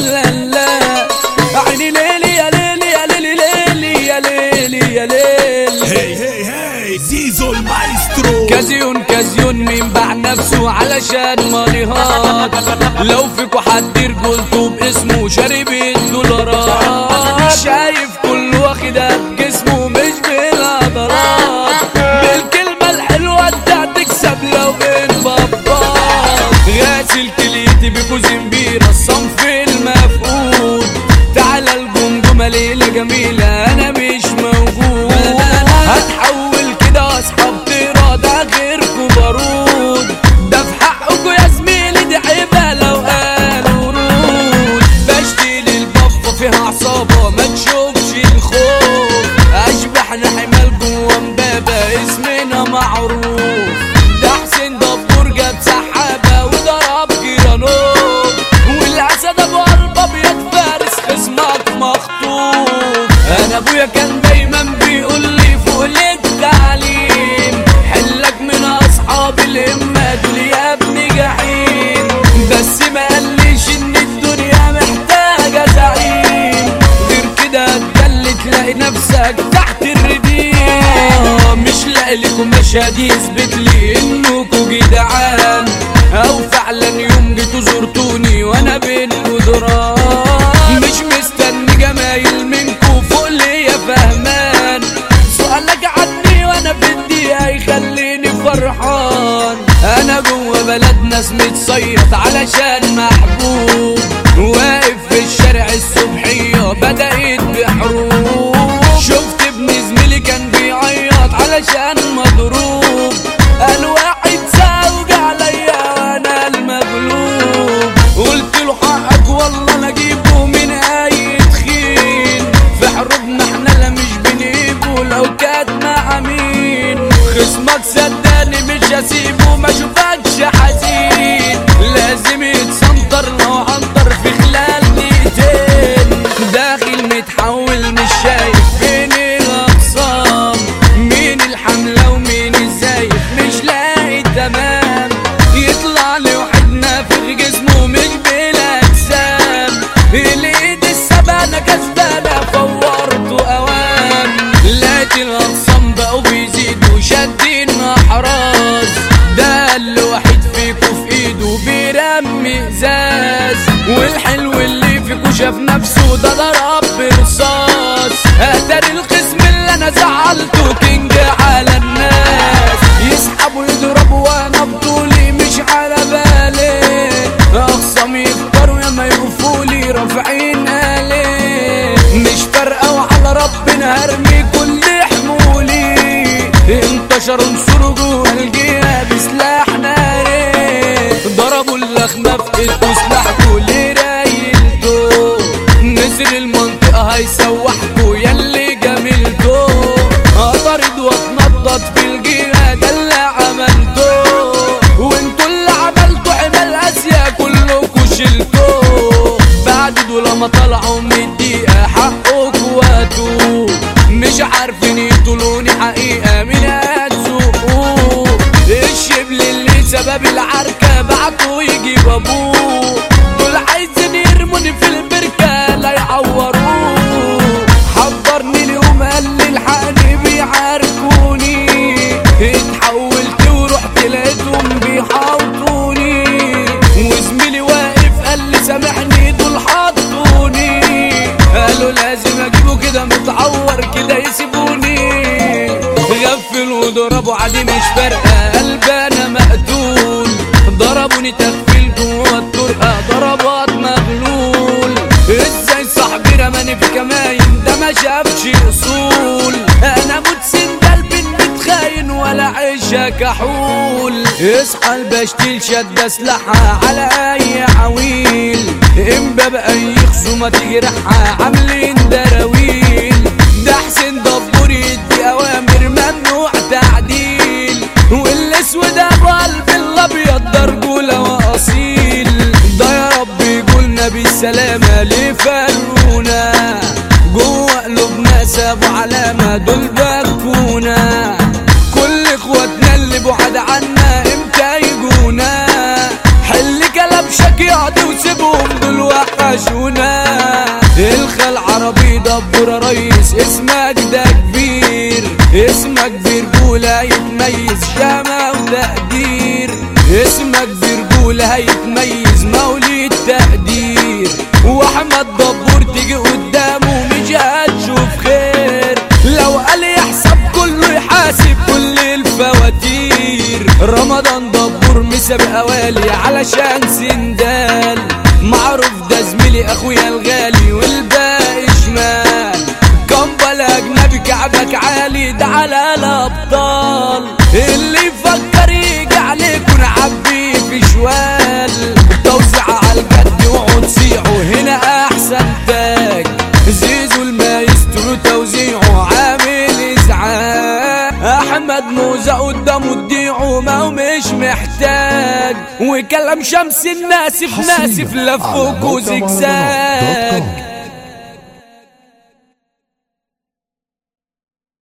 لا لا عيني ليلي يا ليلي يا ليلي ليلي يا ليلي يا ليلي هي هي هي زيزو المايسترو كازيون كازيون مين باع نفسه علشان ماني هات لو فيكوا حد رجولته باسمه شارب الدولارات شايف كل واخدها بجسمه مش بالعضلات بالكلمة الحلوة انت هتكسب لو انبطات غاسل كليتي بكوزين بيرة الصنف المفقود تعالى الجمجمة ليلة جميلة انا مش موجود هتحول كده اصحاب ترى ده غيركوا بارود ده في حقكوا يا زميلي دي عيبة لو قالوا رود بشتي للبفة فيها عصابة ما تشوفش الخوف اشبحنا حمال جوا امبابة اسمنا معروف ده حسين دبور جاب سحابة وضرب جيرانوف والاسد ابو قلب ابيض فارس خصمك مخطوف انا ابويا كان دايما بيقول لي فوق التعليم حلك من اصحاب الهمة دول يا ابني جحيم بس ما قاليش ان الدنيا محتاجة زعيم غير كده هتجلي تلاقي نفسك تحت الرديم مش لاقي لكم مشهد يثبت لي انكوا جدعان او فعلا يوم جيتوا زرتوني وانا بينكوا دران مش مستني جمايل منكوا فوق ليا فهمان سؤالك عني وانا في الدقيقة يخليني فرحان انا جوه بلد ناس متصيط علشان محبوب واقف في الشارع الصبحية بدأت بحروب شفت ابن زميلي كان بيعيط علشان مضروب قال واحد ساوج عليا وانا المغلوب قلت له حقك والله انا اجيبه من اي تخين في حروبنا احنا لا مش بنجيبه لو كانت مع مين خصمك صدقني مش هسيبه ما اشوفكش حزين لازم يتسنطر لو عنطر في خلال دقيقتين داخل متحول مش شايف فين الاقسام مين الحملة ومين الزايف مش لاقي تمام يطلع لي واحد نافخ جسمه مش بالاجسام الايد السبانة كسبانة فورته اوام لقيت الاقسام بقوا بيزيدوا شادين احراز ده اللي واحد فيكوا في ايده بيرمي ازاز والحلو اللي فيكوا شاف نفسه ده ضرب برصاص اتاري الخصم اللي انا زعلته كينج على الناس يسحبوا يضربوا وانا بطولي مش على بالي اخصم يختاروا يا ما يقفولي رافعين آلي مش فارقة وعلى ربنا هرمي كل حمولي انتشروا انصروا جوه الجهة بسلاح ناري ضربوا اللخمة في ايدكوا سلاحكوا اللي رايلتو نسر المنطقة هيسوحكوا ياللي جميلتو اطرد واتنطط في الجهة ده اللي عملتو وانتوا اللي عملتوا حمال اسيا كلكوا شلتو بعد دول ما طلعوا من الدقيقة حقكوا واتوا مش عارفين يطولوني حقيقة من هتسوقوا الشبل اللي سبب العركة بعتوا يجيب ابوه دول عايزين يرموني في البركة لا يعوروه حضرني اليوم قال لي الحقني بيعاركوني اتحولت ورحت لقيتهم بيحاوطوني وزميلي واقف قال لي سامحني دول حطوني قالوا لازم اجيبه كده متعور كده يسيبوني غفل وضربوا عادي مش فارقه قلبي انا مقتول ضربوني تغفيل جوه الطرقه ضربات مغلول ازاي صاحبي رماني في كماين ده ما شافش اصول انا متسن قلبي متخاين ولا عيشة كحول اصحى البشتيل شد سلاحها على اي عويل امبا باي خصومة تجرحها عاملين دراويل ده حسين دبور يدي اوامر ممنوع تعديل والاسود ابو قلب الابيض ده رجولة واصيل ده يا رب يقولنا بالسلامة لفرونا جوه قلوبنا سابوا علامة دول بكونا كل اخواتنا اللي بعاد عنا امتى يجونا حل كلبشك يقعد وسيبهم دول وحشونا الخال عربي دبر ريس اسمك ده كبير اسمك برجولة يتميز شامة وتقدير اسمك برجولة هيتميز مولد تقدير واحمد دبور تيجي قدامه مش هتشوف خير لو قال يحسب كله يحاسب كل الفواتير رمضان دبور مسابق اوالي علشان سندال معروف ده زميلي اخويا الغالي والباقي شمال كمبل اجنبي كعبك عالي ده على الابطال اللي يفكر يجي عليكم نعبيه في شوال توزيع على الجد وعود صيحوا هنا احسن تاج زيزو المايسترو توزيعه عامل ازعاج احمد موزة قدامه تضيعه ما هو مش محتاج وكلام شمس الناسف حصرياً ناسف على لفوك موقع مهرجانات دوت كوم. وزجزاج